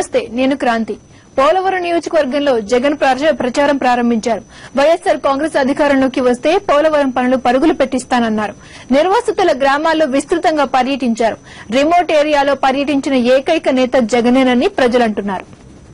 నమస్తే నేను క్రాంతి పోలవరం నియోజకవర్గంలో జగన్ ప్రజ- ప్రచారం ప్రారంభించారు వైఎస్సార్ కాంగ్రెస్ అధికారంలోకి వస్తే పోలవరం పనులు పరుగులు పెట్టిస్తానన్నారు నిర్వాసితుల గ్రామాల్లో విస్తృతంగా పర్యటించారు రిమోట్ ఏరియాలో పర్యటించిన ఏకైక నేత జగనేనని ప్రజలంటున్నారు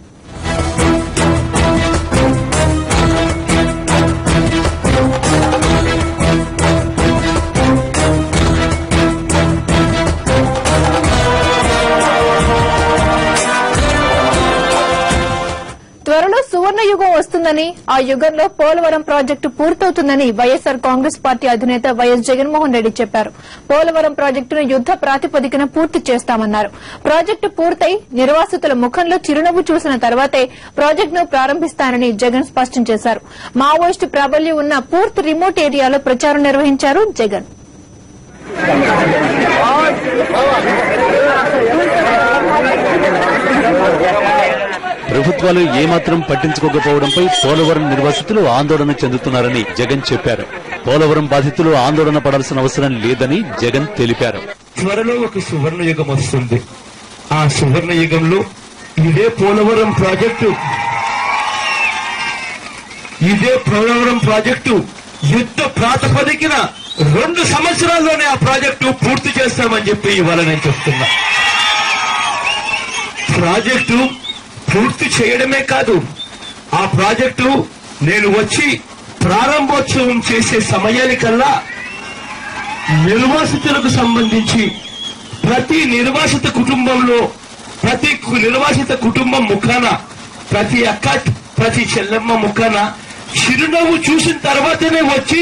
త్వరలో సువర్ణ యుగం వస్తుందని ఆ యుగంలో పోలవరం ప్రాజెక్టు పూర్తవుతుందని వైఎస్సార్ కాంగ్రెస్ పార్టీ అధినేత వైఎస్ జగన్మోహన్ రెడ్డి చెప్పారు పోలవరం ప్రాజెక్టును యుద్ద ప్రాతిపదికన పూర్తి చేస్తామన్నారు ప్రాజెక్టు పూర్తయి నిర్వాసితుల ముఖంలో చిరునవ్వు చూసిన తర్వాతే ప్రాజెక్టును ప్రారంభిస్తానని జగన్ స్పష్టం చేశారు మావోయిస్టు ప్రాబల్యం ఉన్న పూర్తి రిమోట్ ఏరియాలో ప్రచారం నిర్వహించారు జగన్ ప్రభుత్వాలు ఏమాత్రం పట్టించుకోకపోవడంపై పోలవరం నిర్వాసితులు ఆందోళన చెందుతున్నారని జగన్ చెప్పారు పోలవరం బాధితులు ఆందోళన పడాల్సిన అవసరం లేదని జగన్ తెలిపారు త్వరలో ఒక సువర్ణ యుగం వస్తుంది ఆ సువర్ణ యుగంలో ఇదే పోలవరం ప్రాజెక్టు ఇదే పోలవరం ప్రాజెక్టు యుద్ధ ప్రాతిపదికన రెండు సంవత్సరాల్లోనే ఆ ప్రాజెక్టు పూర్తి చేస్తామని చెప్పి ఇవాళ నేను చెప్తున్నా ప్రాజెక్టు పూర్తి చేయడమే కాదు ఆ ప్రాజెక్టు నేను వచ్చి ప్రారంభోత్సవం చేసే సమయానికల్లా నిర్వాసితులకు సంబంధించి ప్రతి నిర్వాసిత కుటుంబంలో ప్రతి కు- నిర్వాసిత కుటుంబం ముఖాన ప్రతి అక్క ప్రతి చెల్లెమ్మ ముఖాన చిరునవ్వు చూసిన తర్వాతనే వచ్చి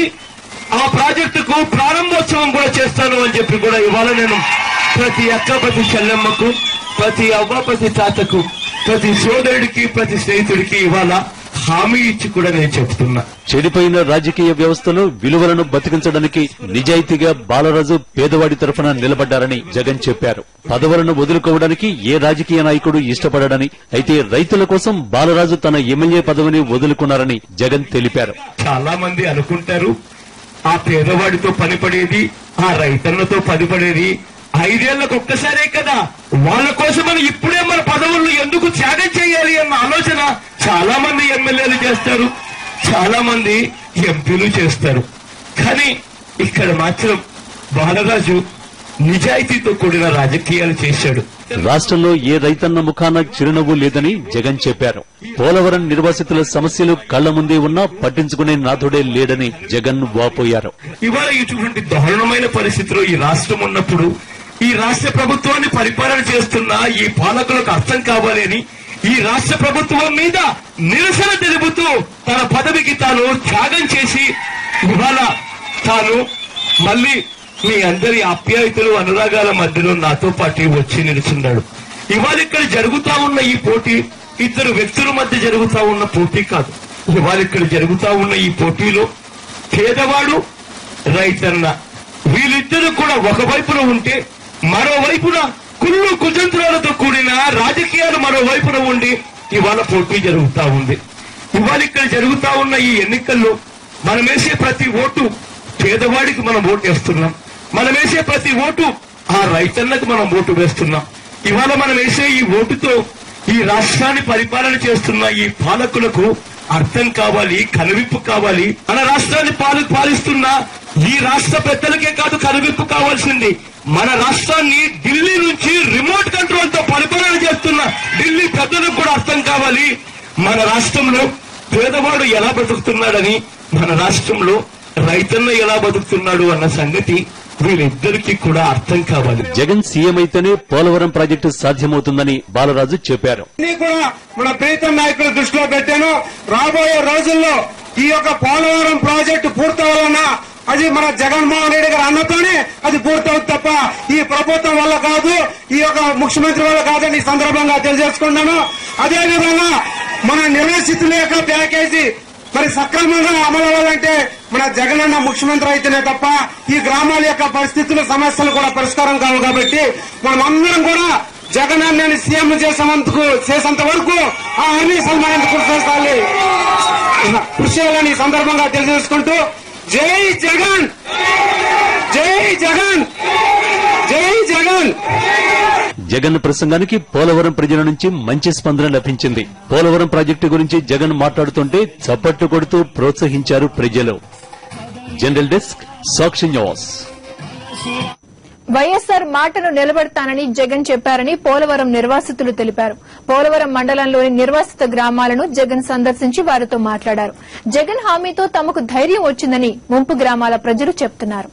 ఆ ప్రాజెక్టుకు ప్రారంభోత్సవం కూడా చేస్తాను అని చెప్పి కూడా ఇవాళ నేను ప్రతి అక్క ప్రతి చెల్లెమ్మకు ప్రతి అవ్వ ప్రతి తాతకు ప్రతి సోదరుడికి ప్రతి స్నేహితుడికి ఇవాళ హామీ ఇచ్చి కూడా నేను చెప్తున్నా చెడిపోయిన రాజకీయ వ్యవస్థలో విలువలను బతికించడానికి నిజాయితీగా బాలరాజు పేదవాడి తరఫున నిలబడ్డారని జగన్ చెప్పారు పదవులను వదులుకోవడానికి ఏ రాజకీయ నాయకుడు ఇష్టపడడని అయితే రైతుల కోసం బాలరాజు తన ఎమ్మెల్యే పదవిని వదులుకున్నారని జగన్ తెలిపారు చాలా మంది అనుకుంటారు ఆ పేదవాడితో పనిపడేది ఆ రైతన్నతో పనిపడేది ఐదేళ్లకు ఒక్కసారే కదా వాళ్ళ కోసమని ఇప్పుడే మన పదవులను ఎందుకు త్యాగం చేయాలి అన్న ఆలోచన చాలా మంది ఎమ్మెల్యేలు చేస్తారు చాలా మంది ఎంపీలు చేస్తారు కానీ ఇక్కడ మాత్రం బాలరాజు నిజాయితీతో కూడిన రాజకీయాలు చేశాడు రాష్ట్రంలో ఏ రైతన్న ముఖాన చిరునవ్వు లేదని జగన్ చెప్పారు పోలవరం నిర్వాసితుల సమస్యలు కళ్ల ముందే ఉన్నా పట్టించుకునే నాథుడే లేడని జగన్ వాపోయారు ఇవాళ ఇటువంటి దారుణమైన పరిస్థితిలో ఈ రాష్ట్రం ఉన్నప్పుడు ఈ రాష్ట్ర ప్రభుత్వాన్ని పరిపాలన చేస్తున్న ఈ పాలకులకు అర్థం కావాలి అని ఈ రాష్ట్ర ప్రభుత్వం మీద నిరసన తెలుపుతూ తన పదవికి తాను త్యాగం చేసి ఇవాళ తాను మళ్ళీ మీ అందరి ఆప్యాయతలు అనురాగాల మధ్యలో నాతో పాటు వచ్చి నిలుచున్నాడు ఇవాళ ఇక్కడ జరుగుతా ఉన్న ఈ పోటీ ఇద్దరు వ్యక్తుల మధ్య జరుగుతా ఉన్న పోటీ కాదు ఇవాళ ఇక్కడ జరుగుతా ఉన్న ఈ పోటీలో పేదవాడు రైతన్న వీళ్ళిద్దరూ కూడా ఒకవైపున ఉంటే మరోవైపున కుళ్ళు కుతంత్రాలతో కూడిన రాజకీయాలు మరోవైపున ఉండి ఇవాళ పోటీ జరుగుతా ఉంది ఇవాళ ఇక్కడ జరుగుతా ఉన్న ఈ ఎన్నికల్లో మనం వేసే ప్రతి ఓటు పేదవాడికి మనం ఓటు వేస్తున్నాం మనం వేసే ప్రతి ఓటు ఆ రైతన్నకు మనం ఓటు వేస్తున్నాం ఇవాళ మనం వేసే ఈ ఓటుతో ఈ రాష్ట్రాన్ని పరిపాలన చేస్తున్న ఈ పాలకులకు అర్థం కావాలి కనువిప్పు కావాలి మన రాష్ట్రాన్ని పాలు పాలిస్తున్న ఈ రాష్ట్ర పెద్దలకే కాదు కనువిప్పు కావాల్సింది మన రాష్ట్రాన్ని ఢిల్లీ నుంచి రిమోట్ కంట్రోల్ తో పరిపాలన చేస్తున్న ఢిల్లీ పెద్దలకు కూడా అర్థం కావాలి మన రాష్ట్రంలో పేదవాడు ఎలా బతుకుతున్నాడని మన రాష్ట్రంలో రైతన్న ఎలా బతుకుతున్నాడు అన్న సంగతి వీళ్ళిద్దరికీ కూడా అర్థం కావాలి జగన్ సీఎం అయితేనే పోలవరం ప్రాజెక్టు సాధ్యమవుతుందని బాలరాజు చెప్పారు అన్ని కూడా మన ప్రీతం నాయకుల దృష్టిలో పెట్టాను రాబోయే రోజుల్లో ఈ యొక్క పోలవరం ప్రాజెక్టు పూర్తవ్వాలన్నా అది మన జగన్మోహన్ రెడ్డి గారి అన్నతోనే అది పూర్తవుతుంది తప్ప ఈ ప్రభుత్వం వల్ల కాదు ఈ యొక్క ముఖ్యమంత్రి వల్ల కాదని ఈ సందర్భంగా తెలియజేసుకున్నాను అదే విధంగా మన నిరాశితుల యొక్క ప్యాకేజీ మరి సక్రమంగా అమలు అవ్వాలంటే మన జగనన్న ముఖ్యమంత్రి అయితేనే తప్ప ఈ గ్రామాల యొక్క పరిస్థితులు సమస్యలు కూడా పరిష్కారం కావు కాబట్టి మనం అందరం కూడా జగనన్నని సీఎం చేసేందుకు చేసేంత వరకు ఆ హామీ సన్మానందుకు కృషి చేస్తాలి కృషి చేయాలని ఈ సందర్భంగా తెలియజేసుకుంటూ జై జగన్ జై జగన్ జై జగన్ జగన్ ప్రసంగానికి పోలవరం ప్రజల నుంచి మంచి స్పందన లభించింది పోలవరం ప్రాజెక్టు గురించి జగన్ మాట్లాడుతుంటే చప్పట్లు కొడుతూ ప్రోత్సహించారు ప్రజలు general desk Sakshi news YSR మాటను నిలబెడతానని జగన్ చెప్పారని పోలవరం నిర్వాసితులు తెలిపారు పోలవరం మండలంలోని నిర్వాసిత గ్రామాలను జగన్ సందర్శించి వారితో మాట్లాడారు జగన్ హామీతో తమకు ధైర్యం వచ్చిందని ముంపు గ్రామాల ప్రజలు చెప్తున్నారు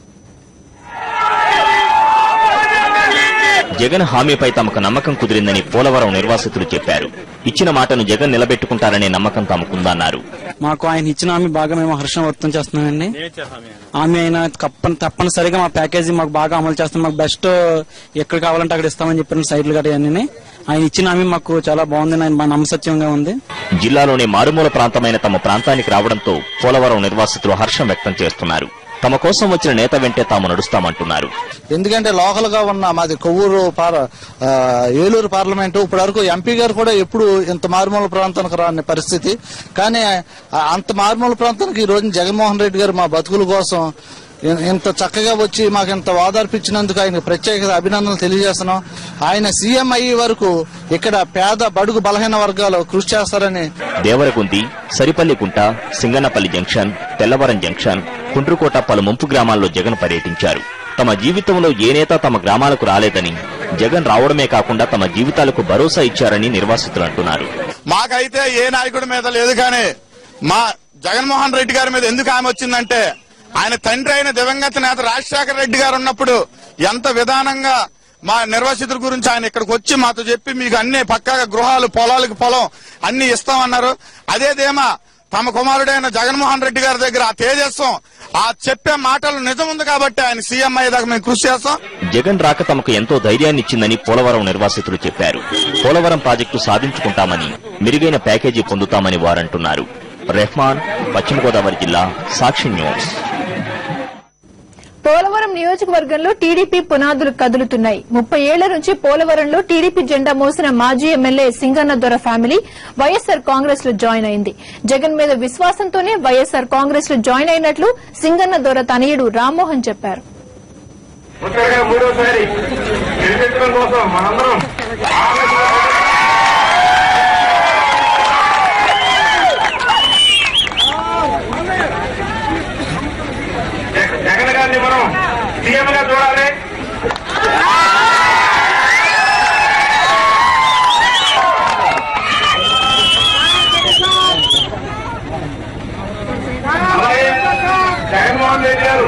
జగన్ హామీపై తమకు నమ్మకం కుదిరిందని పోలవరం నిర్వాసితులు చెప్పారు ఇచ్చిన మాటను జగన్ నిలబెట్టుకుంటారనే నమ్మకం తమకుందన్నారు మాకు ఆయన ఇచ్చిన హామీ బాగా మేము హర్షం వ్యక్తం చేస్తున్నామండి హామీ అయినా తప్పని తప్పనిసరిగా మా ప్యాకేజీ మాకు బాగా అమలు చేస్తాం మాకు బెస్ట్ ఎక్కడ కావాలంటే అక్కడ ఇస్తామని చెప్పిన సైట్లు గట్రా అన్ని ఆయన ఇచ్చిన హామీ మాకు చాలా బాగుంది ఆయన బాగా నమ్మసత్యంగా ఉంది జిల్లాలోని మారుమూల ప్రాంతమైన తమ ప్రాంతానికి రావడంతో పోలవరం నిర్వాసితులు హర్షం వ్యక్తం చేస్తున్నారు తమ కోసం వచ్చిన నేత వెంటే తాము నడుస్తామంటున్నారు ఎందుకంటే లోకల్ గా ఉన్న మాది కొవ్వూరు పార ఆ, ఏలూరు పార్లమెంటు ఇప్పటి వరకు ఎంపీ గారు కూడా ఎప్పుడు ఇంత మారుమూల ప్రాంతానికి రాని పరిస్థితి కానీ ఆ అంత మారుమూల ప్రాంతానికి ఈ రోజు జగన్మోహన్ రెడ్డి గారు మా బతుకుల కోసం ఇ- ఇంత చక్కగా వచ్చి మాకు ఇంత ఓదార్పిచ్చినందుకు ఆయన ప్రత్యేక అభినందనలు తెలియజేస్తున్నాం ఆయన సీఎం అయ్యే వరకు ఇక్కడ పేద బడుగు బలహీన వర్గాలు కృషి చేస్తారని దేవరగుంది సరిపల్లికుంట సింగన్నపల్లి జంక్షన్ తెల్లవరం జంక్షన్ కుండ్రుకోట పలు ముంపు గ్రామాల్లో జగన్ పర్యటించారు తమ జీవితంలో ఏ నేత తమ గ్రామాలకు రాలేదని జగన్ రావడమే కాకుండా తమ జీవితాలకు భరోసా ఇచ్చారని నిర్వాసితులు అంటున్నారు మాకైతే ఏ నాయకుడి మీద లేదు కానీ మా జగన్మోహన్ రెడ్డి గారి మీద ఎందుకు ఆమె వచ్చిందంటే ఆయన తండ్రి అయిన దివంగత నేత రాజశేఖర రెడ్డి గారు ఉన్నప్పుడు ఎంత విధానంగా మా నిర్వాసితుల గురించి ఆయన ఇక్కడికి వచ్చి మాతో చెప్పి మీకు అన్ని పక్కాగా గృహాలు పొలాలకు పొలం అన్ని ఇస్తామన్నారు అదే ధీమా తమ కుమారుడైన జగన్మోహన్ రెడ్డి గారి దగ్గర ఆ తేజస్వం ఆ చెప్పే మాటలు నిజం ఉంది కాబట్టి ఆయన సీఎం అయ్యేదాకా మేము కృషి చేస్తాం జగన్ రాక తమకు ఎంతో ధైర్యాన్ని ఇచ్చిందని పోలవరం నిర్వాసితులు చెప్పారు పోలవరం ప్రాజెక్టు సాధించుకుంటామని మెరుగైన ప్యాకేజీ పొందుతామని వారంటున్నారు రెహమాన్ పశ్చిమ గోదావరి జిల్లా సాక్షి న్యూస్ పోలవరం నియోజకవర్గంలో టీడీపీ పునాదులు కదులుతున్నాయి ముప్పై ఏళ్ల నుంచి పోలవరంలో టీడీపీ జెండా మోసిన మాజీ ఎమ్మెల్యే సింగన్న దొర ఫ్యామిలీ వైఎస్సార్ కాంగ్రెస్ లో జాయిన్ అయింది జగన్ మీద విశ్వాసంతోనే వైఎస్సార్ కాంగ్రెస్ లో జాయిన్ అయినట్లు సింగన్న దొర తనయుడు రామ్మోహన్ చెప్పారు ముచ్చటగా మూడోసారి గెలిపించడం కోసం మనందరం జగ- జగన్ గారిని మనం సీఎం గా చూడాలి అలాగే జగన్మోహన్ రెడ్డి గారు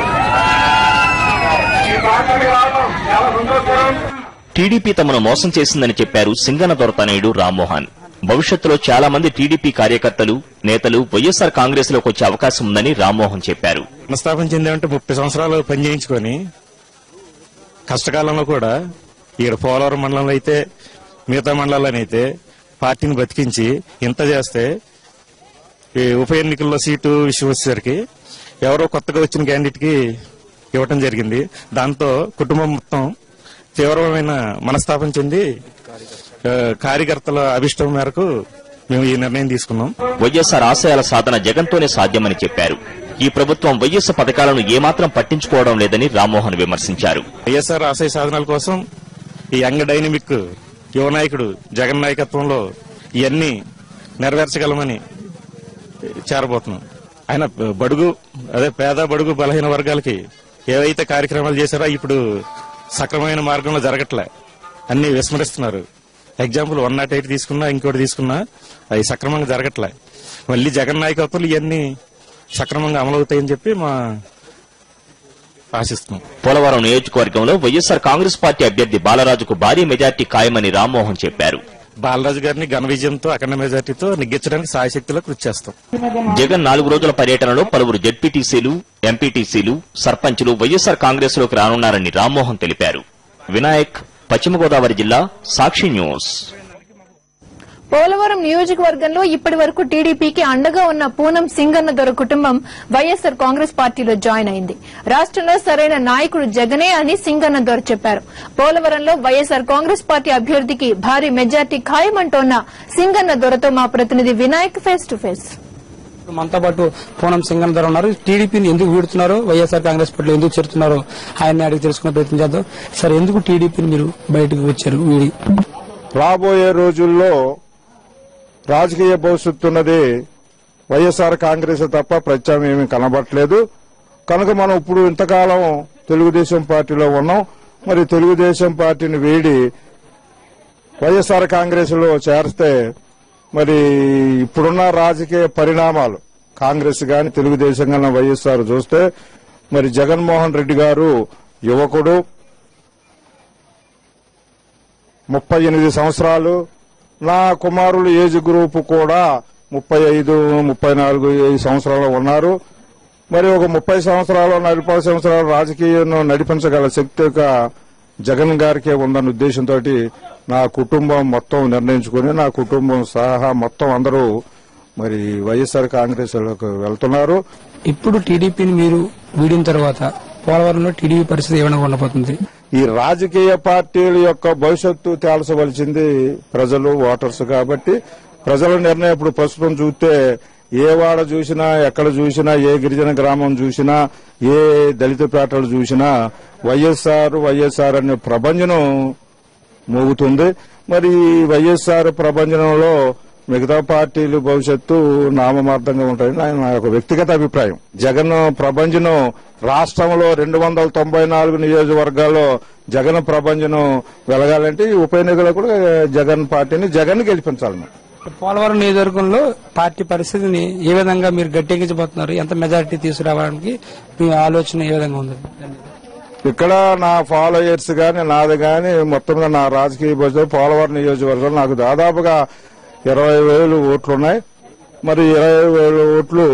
ఈ పార్టీకి రావడం చాలా సంతోషకరం టీడీపీ తమను మోసం చేసిందని చెప్పారు సింగన దొరతనయుడు రామ్మోహన్ భవిష్యత్తులో చాలా మంది టీడీపీ కార్యకర్తలు నేతలు వైఎస్సార్ కాంగ్రెస్ లోకి వచ్చే అవకాశం ఉందని రామ్మోహన్ చెప్పారు మనస్తాపం చెందామంటే ముప్పై సంవత్సరాలు పనిచేయించుకొని కష్టకాలంలో కూడా ఇక్కడ పోలవరం మండలంలో అయితే మిగతా మండలాలను అయితే పార్టీని బతికించి ఇంత చేస్తే ఈ ఉప ఎన్నికల్లో సీటు విషయం వచ్చేసరికి ఎవరో కొత్తగా వచ్చిన క్యాండిడేట్ కి ఇవ్వటం జరిగింది దాంతో కుటుంబం మొత్తం తీవ్రమైన మనస్తాపం చెంది ఆ, కార్యకర్తల అభిష్టం మేరకు మేము ఈ నిర్ణయం తీసుకున్నాం వైఎస్సార్ ఆశయాల సాధన జగన్తోనే సాధ్యమని చెప్పారు ఈ ప్రభుత్వం వైఎస్ పథకాలను ఏమాత్రం పట్టించుకోవడం లేదని రామ్మోహన్ విమర్శించారు వైఎస్ఆర్ ఆశయ సాధనాల కోసం ఈ యంగ్ డైనమిక్ యువ నాయకుడు జగన్ నాయకత్వంలో ఇవన్నీ నెరవేర్చగలమని చేరబోతున్నాం ఆయన బడుగు అదే పేద బడుగు బలహీన వర్గాలకి ఏవైతే కార్యక్రమాలు చేశారో ఇప్పుడు సక్రమమైన మార్గంలో జరగట్లే అన్ని విస్మరిస్తున్నారు ఎగ్జాంపుల్ వన్ నాట్ ఎయిట్ తీసుకున్నా ఇంకోటి తీసుకున్నా అవి సక్రమంగా జరగట్లే మళ్ళీ జగన్ నాయకత్వంలో ఇవన్నీ సక్రమంగా అమలవుతాయని చెప్పి మా ఆశిస్తున్నాం పోలవరం నియోజకవర్గంలో వైఎస్సార్ కాంగ్రెస్ పార్టీ అభ్యర్థి బాలరాజుకు భారీ మెజార్టీ ఖాయమని రామ్మోహన్ చెప్పారు బాలరాజు గారిని ఘన విజయంతో అఖండ మెజార్టీతో నెగ్గించడానికి సాయశక్తిలో కృషి చేస్తాం జగన్ నాలుగు రోజుల పర్యటనలో పలువురు జెడ్పీటీసీలు ఎంపీటీసీలు సర్పంచులు వైఎస్సార్ కాంగ్రెస్ లోకి రానున్నారని రామ్మోహన్ తెలిపారు వినాయక్ పశ్చిమ గోదావరి జిల్లా సాక్షి న్యూస్ పోలవరం నియోజకవర్గంలో ఇప్పటి వరకు టీడీపీకి అండగా ఉన్న పూనం సింగన్న దొర కుటుంబం వైఎస్సార్ కాంగ్రెస్ పార్టీలో జాయిన్ అయింది రాష్ట్రంలో సరైన నాయకుడు జగనే అని సింగన్న దొర చెప్పారు పోలవరంలో వైఎస్సార్ కాంగ్రెస్ పార్టీ అభ్యర్థికి భారీ మెజార్టీ ఖాయమంటోన్న సింగన్న దొరతో మా ప్రతినిధి వినాయక్ ఫేస్ టు ఫేస్ మనతో పాటు పూనం సింగన్ ధర ఉన్నారు టీడీపీని ఎందుకు వీడుతున్నారు వైఎస్ఆర్ కాంగ్రెస్ పార్టీలో ఎందుకు చేరుతున్నారు ఆయన్ని అడిగి తెలుసుకునే ప్రయత్నం చేద్దాం సార్ ఎందుకు టీడీపీని మీరు బయటకు వచ్చారు వీడి రాబోయే రోజుల్లో రాజకీయ భవిష్యత్తు ఉన్నది వైఎస్ఆర్ కాంగ్రెస్ తప్ప ప్రత్యామ్నాయం ఏమీ కనబడట్లేదు కనుక మనం ఇప్పుడు ఇంతకాలం తెలుగుదేశం పార్టీలో ఉన్నాం మరి తెలుగుదేశం పార్టీని వీడి వైఎస్ఆర్ కాంగ్రెస్ లో చేరిస్తే మరి ఇప్పుడున్న రాజకీయ పరిణామాలు కాంగ్రెస్ గాని తెలుగుదేశం గాని వైఎస్ఆర్ చూస్తే మరి జగన్మోహన్ రెడ్డి గారు యువకుడు ముప్పై ఎనిమిది సంవత్సరాలు నా కుమారులు ఏజ్ గ్రూప్ కూడా ముప్పై ఐదు ముప్పై నాలుగు ఈ సంవత్సరాలు ఉన్నారు మరి ఒక ముప్పై సంవత్సరాలు నలభై సంవత్సరాలు రాజకీయం నడిపించగల శక్తి ఒక జగన్ గారికే ఉందన్న ఉద్దేశంతో నా కుటుంబం మొత్తం నిర్ణయించుకుని నా కుటుంబం సహా మొత్తం అందరూ మరి వైఎస్ఆర్ కాంగ్రెస్ లోకి వెళ్తున్నారు ఇప్పుడు టీడీపీని మీరు వీడిన తర్వాత పోలవరంలో టీడీపీ పరిస్థితి ఏమైనా ఉండబోతుంది ఈ రాజకీయ పార్టీల యొక్క భవిష్యత్తు తేల్చవలసింది ప్రజలు ఓటర్స్ కాబట్టి ప్రజల నిర్ణయం ఇప్పుడు ప్రస్తుతం చూస్తే ఏ వాడ చూసినా ఎక్కడ చూసినా ఏ గిరిజన గ్రామం చూసినా ఏ దళిత పేటలు చూసినా వైఎస్ఆర్ వైఎస్ఆర్ అనే ప్రభంజనం మోగుతుంది మరి ఈ వైఎస్ఆర్ ప్రభంజనంలో మిగతా పార్టీలు భవిష్యత్తు నామమార్థంగా ఉంటాయని ఆయన నా యొక్క వ్యక్తిగత అభిప్రాయం జగన్ ప్రభంజనం రాష్ట్రంలో రెండు వందల తొంభై నాలుగు నియోజకవర్గాల్లో జగన్ ప్రభంజనం వెలగాలంటే ఈ ఉప ఎన్నికలో కూడా జగన్ పార్టీని జగన్ గెలిపించాలి పోలవరం నియోజకవర్గంలో పార్టీ పరిస్థితిని ఏ విధంగా మీరు గట్టెక్కించబోతున్నారు ఎంత మెజారిటీ తీసుకురావడానికి మీ ఆలోచన ఏ విధంగా ఉంది ఇక్కడ నా ఫాలోయర్స్ గాని నాది గాని మొత్తం మీద నా రాజకీయ భవిష్యత్తు పోలవరం నియోజకవర్గంలో నాకు దాదాపుగా ఇరవై వేలు ఓట్లు ఉన్నాయి మరి ఇరవై వేలు ఓట్లు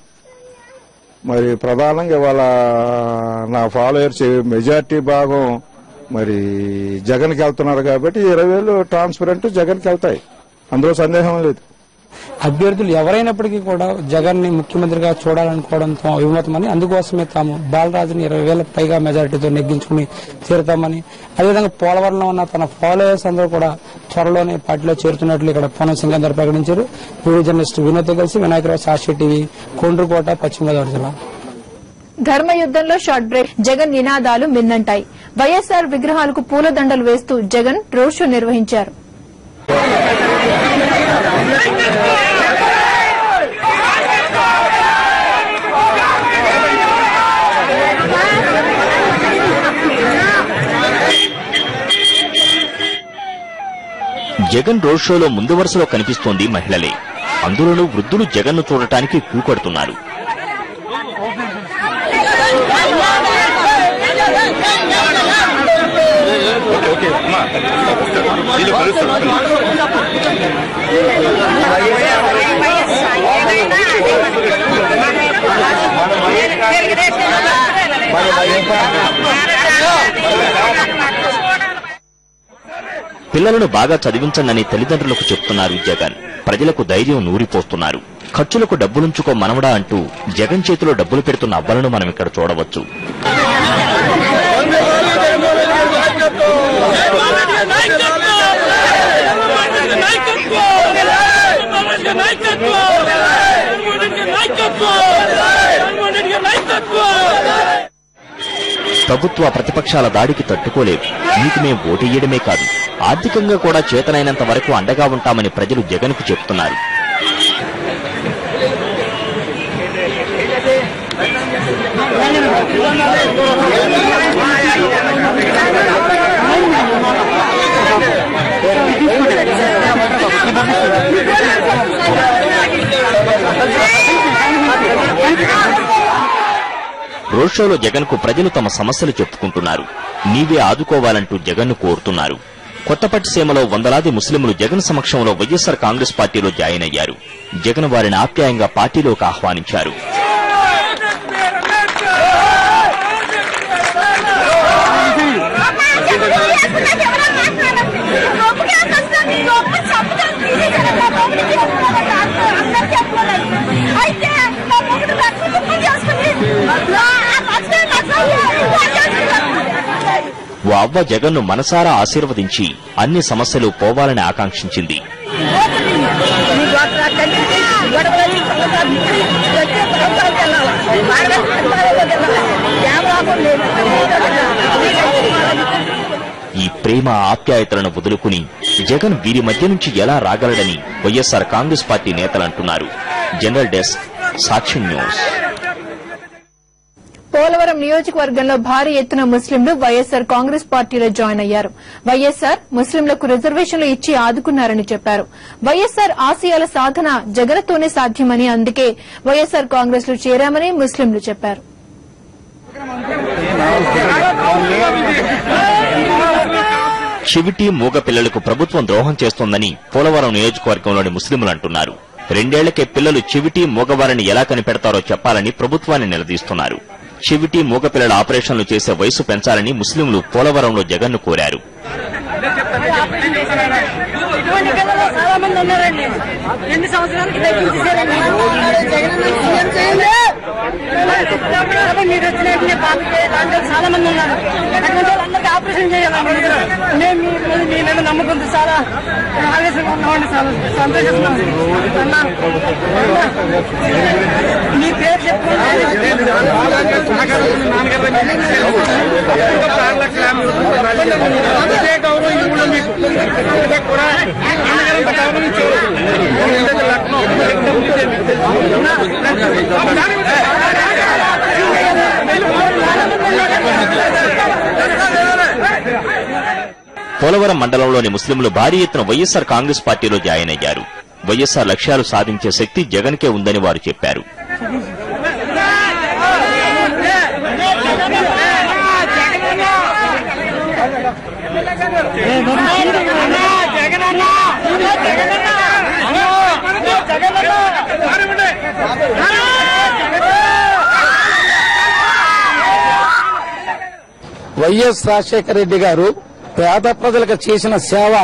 మరి ప్రధానంగా ఇవాళ నా ఫాలోయర్స్ మెజార్టీ భాగం మరి జగన్కి వెళ్తున్నారు కాబట్టి ఇరవై వేలు ట్రాన్స్పరెంట్ జగన్కి వెళ్తాయి అందులో సందేహం లేదు అభ్యర్థులు ఎవరైనప్పటికీ కూడా జగన్ ని ముఖ్యమంత్రిగా చూడాలనుకోవడంతో అభిమతమని అందుకోసమే తాము బాలరాజుని ఇరవై వేల పైగా మెజారిటీతో నెగ్గించుకుని తీరుతామని అదేవిధంగా పోలవరంలో ఉన్న తన ఫాలోయర్స్ అందరూ కూడా త్వరలోనే పార్టీలో చేరుతున్నట్లు ఇక్కడ పొన్నం సింగందర్ ప్రకటించారు వీడియో జర్నలిస్ట్ వినోద్తో కలిసి వినాయకరావు సాక్షి టీవీ కొండ్రుకోట పశ్చిమ గోదావరి జిల్లా ధర్మ యుద్దంలో షార్ట్ బ్రేక్ జగన్ నినాదాలు మిన్నంటాయి వైఎస్ఆర్ విగ్రహాలకు పూలదండలు వేస్తూ జగన్ రోడ్ షో నిర్వహించారు జగన్ రోడ్ షోలో ముందు వరుసలో కనిపిస్తోంది మహిళలే అందులోనూ వృద్ధులు జగన్ను చూడటానికి కూకడుతున్నారు పిల్లలను బాగా చదివించండి తల్లిదండ్రులకు చెప్తున్నారు జగన్ ప్రజలకు ధైర్యం నూరిపోస్తున్నారు ఖర్చులకు డబ్బులుంచుకో మనవడా అంటూ జగన్ చేతిలో డబ్బులు పెడుతున్న అవ్వలను మనం ఇక్కడ చూడవచ్చు ప్రభుత్వ ప్రతిపక్షాల దాడికి తట్టుకోలేవు మీకు మేం ఓటేయడమే కాదు ఆర్థికంగా కూడా చేతనైనంత వరకు అండగా ఉంటామని ప్రజలు జగన్కు చెప్తున్నారు రోడ్ షోలో జగన్ కు ప్రజలు తమ సమస్యలు చెప్పుకుంటున్నారు నీవే ఆదుకోవాలంటూ జగన్ ను కోరుతున్నారు కొత్తపట్టి సీమలో వందలాది ముస్లింలు జగన్ సమక్షంలో వైఎస్సార్ కాంగ్రెస్ పార్టీలో జాయిన్ అయ్యారు జగన్ వారిని ఆప్యాయంగా పార్టీలోకి ఆహ్వానించారు అయితే నా మొగుడు రక్తం చేసుకుని ఓ అవ్వ జగన్ను మనసారా ఆశీర్వదించి అన్ని సమస్యలు పోవాలని ఆకాంక్షించింది గొడవలు ఈ ప్రేమ ఆప్యాయతలను వదులుకుని జగన్ వీరి మధ్య నుంచి ఎలా రాగలడని వైఎస్ఆర్ కాంగ్రెస్ పార్టీ నేతలు అంటున్నారు general desk Sakshi news Polavaram నియోజకవర్గంలో భారీ ఎత్తున ముస్లింలు వైఎస్సార్ కాంగ్రెస్ పార్టీలో జాయిన్ అయ్యారు వైఎస్సార్ ముస్లింలకు రిజర్వేషన్లు ఇచ్చి ఆదుకున్నారని చెప్పారు వైఎస్సార్ ఆశయాల సాధన జగన్తోనే సాధ్యమని అందుకే వైఎస్సార్ కాంగ్రెస్ లో చేరామని ముస్లింలు చెప్పారు చెవిటి మూగ పిల్లలకు ప్రభుత్వం ద్రోహం చేస్తోందని పోలవరం నియోజకవర్గంలోని ముస్లింలు అంటున్నారు రెండేళ్లకే పిల్లలు చెవిటి మూగవారిని ఎలా కనిపెడతారో చెప్పాలని ప్రభుత్వాన్ని నిలదీస్తున్నారు చెవిటి మూగ పిల్లల ఆపరేషన్లు చేసే వయసు పెంచాలని ముస్లింలు పోలవరంలో జగన్ను కోరారు ఇటువంటి పిల్లలు చాలా మంది ఉన్నారండి ఎన్ని సంవత్సరాలకి తగ్గించేసారండి మీరు వచ్చినట్టు పాపకి దాంట్లో చాలా మంది ఉన్నారు అటువంటి వాళ్ళందరికీ ఆపరేషన్ చేయాలండి మేము మీ మీద మీ మీద నమ్మకంతో చాలా ఆవేశంగా ఉన్నామండి చాలా సంతోషిస్తున్నాం అన్నా, అన్నా, మీ పేరు పోలవరం మండలంలోని ముస్లింలు భారీ ఎత్తున వైఎస్సార్ కాంగ్రెస్ పార్టీలో జాయిన్ అయ్యారు వైఎస్సార్ లక్ష్యాలు సాధించే శక్తి జగన్కే ఉందని వారు చెప్పారు వైఎస్ రాజశేఖర రెడ్డి గారు పేద ప్రజలకు చేసిన సేవ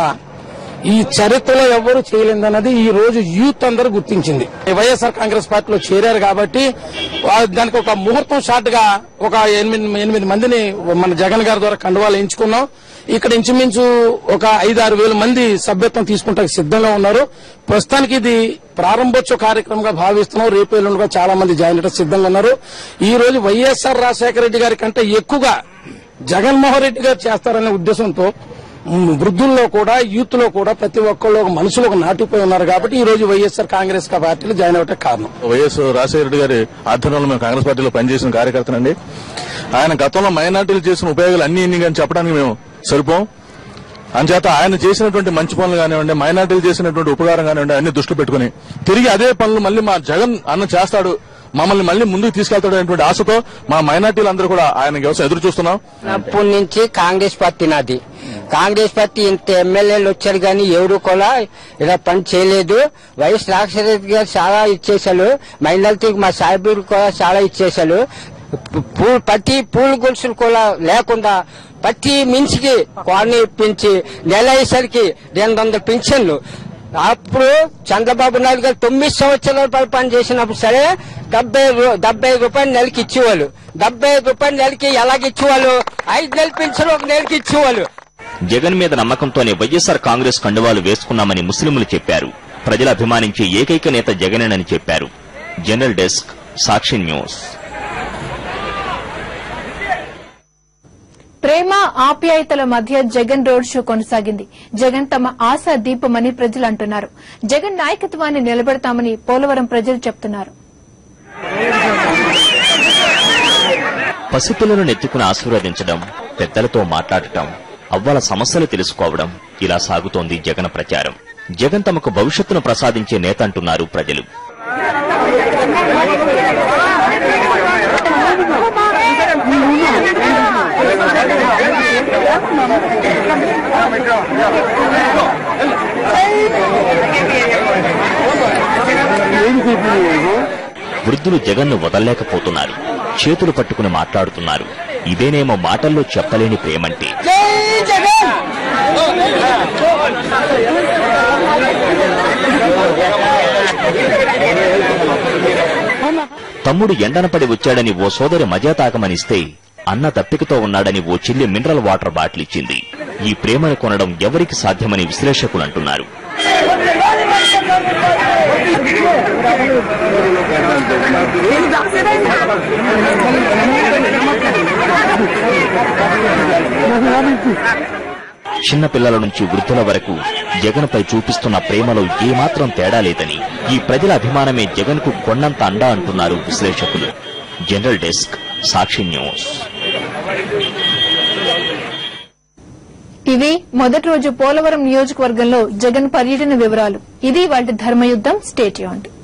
ఈ చరిత్రలో ఎవ్వరూ చేయలేదన్నది ఈ రోజు యూత్ అందరూ గుర్తించింది వైఎస్ఆర్ కాంగ్రెస్ పార్టీలో చేరారు కాబట్టి వా- దానికి ఒక ముహూర్తం షాట్ గా ఒక ఎనిమిది ఎనిమిది మందిని మన జగన్ గారి ద్వారా కండువాలు ఎంచుకున్నాం ఇక్కడ ఇంచుమించు ఒక ఐదు ఆరు వేల మంది సభ్యత్వం తీసుకుంటానికి సిద్ధంగా ఉన్నారు ప్రస్తుతానికి ఇది ప్రారంభోత్సవ కార్యక్రమంగా భావిస్తున్నాం రేపు ఎల్లుండిగా చాలా మంది జాయిన్ అవ్వడానికి సిద్ధంగా ఉన్నారు ఈ రోజు వైఎస్ఆర్ రాజశేఖర రెడ్డి గారి కంటే ఎక్కువగా జగన్మోహన్ రెడ్డి గారు చేస్తారనే ఉద్దేశంతో మ్, వృద్ధుల్లో కూడా యూత్ లో కూడా ప్రతి ఒక్కళ్ళు ఒక మనసులో ఒక నాటిపోయి ఉన్నారు కాబట్టి ఈ రోజు వైఎస్ఆర్ కాంగ్రెస్ పార్టీలో జాయిన్ అవ్వటం కారణం వైఎస్ రాజశేఖర రెడ్డి గారి ఆధ్వర్యంలో మేము కాంగ్రెస్ పార్టీలో పనిచేసిన కార్యకర్తనండి ఆయన గతంలో మైనార్టీలు చేసిన ఉపయోగాలు అన్ని ఇన్ని కానీ చెప్పడానికి మేము సరిపోం అంచేత ఆయన చేసినటువంటి మంచి పనులు కానివ్వండి మైనార్టీలు చేసినటువంటి ఉపకారం కానివ్వండి అన్ని దృష్టి పెట్టుకుని తిరిగి అదే పనులు మళ్ళీ మా జగన్ అన్న చేస్తాడు మమ్మల్ని మళ్ళీ ముందుకు తీసుకెళ్తాడు అనేటువంటి ఆశతో మా మైనార్టీలు అందరూ కూడా ఆయన కోసం ఎదురు చూస్తున్నాం అప్పటి నుంచి కాంగ్రెస్ పార్టీ నాది కాంగ్రెస్ పార్టీ ఇంత ఎమ్మెల్యేలు వచ్చారు కానీ ఎవరు కూడా ఇలా పని చేయలేదు వైఎస్ రాజశేఖర రెడ్డి గారు చాలా ఇచ్చేశారు మైనార్టీకి మా సాహిబులు కూడా చాలా ఇచ్చేశారు పూ- ప్రతి పూల గొలుసులు కూడా లేకుండా ప్రతి మించికి కోడని ఇప్పించి నెల అయ్యేసరికి రెండు వందల పింఛన్లు అప్పుడు చంద్రబాబు నాయుడు గారు తొమ్మిది సంవత్సరాలు పరిపాలన చేసినప్పుడు సరే డెబ్బై రూ- డెబ్బై రూపాయలు నెలకి ఇచ్చేవాళ్ళు డెబ్బై ఐదు రూపాయలు నెలకి ఎలాగ ఇచ్చేవాళ్ళు ఐదు నెలలు పింఛన్ ఒక నెలకి ఇచ్చేవాళ్ళు జగన్ మీద నమ్మకంతోనే వైఎస్సార్ కాంగ్రెస్ కండువాలు వేసుకున్నామని ముస్లింలు చెప్పారు ప్రజలు అభిమానించే ఏకైక నేత జగనేనని చెప్పారు జనరల్ డెస్క్ సాక్షి న్యూస్ ప్రేమ ఆప్యాయతల మధ్య జగన్ రోడ్ షో కొనసాగింది జగన్ తమ ఆశా దీపమని ప్రజలు అంటున్నారు జగన్ నాయకత్వాన్ని నిలబెడతామని పోలవరం ప్రజలు చెప్తున్నారు పసిపిల్లలను ఎత్తుకుని ఆశీర్వదించడం పెద్దలతో మాట్లాడటం అవ్వల సమస్యలు తెలుసుకోవడం ఇలా సాగుతోంది జగన్ ప్రచారం జగన్ తమకు భవిష్యత్తును ప్రసాదించే నేత అంటున్నారు ప్రజలు వృద్ధులు జగన్ను వదల్లేకపోతున్నారు చేతులు పట్టుకుని మాట్లాడుతున్నారు ఇదేనేమో మాటల్లో చెప్పలేని ప్రేమంటే జై జగన్ తమ్ముడు ఎండనపడి వచ్చాడని ఓ సోదరి మజా తాగమనిస్తే అన్న దప్పికతో ఉన్నాడని ఓ చెల్లి మినరల్ వాటర్ బాటిల్ ఇచ్చింది ఈ ప్రేమను కొనడం ఎవరికి సాధ్యమని విశ్లేషకులు అంటున్నారు చిన్న పిల్లల నుంచి వృద్ధుల వరకు జగన్ పై చూపిస్తున్న ప్రేమలో ఏమాత్రం తేడా లేదని ఈ ప్రజల అభిమానమే జగన్ కు కొండంత అండా అంటున్నారు విశ్లేషకులు జనరల్ డెస్క్ సాక్షి న్యూస్ ఇవి మొదటి రోజు పోలవరం నియోజకవర్గంలో జగన్ పర్యటన వివరాలు ఇది వాటి ధర్మయుద్దం స్టేట్ యూన్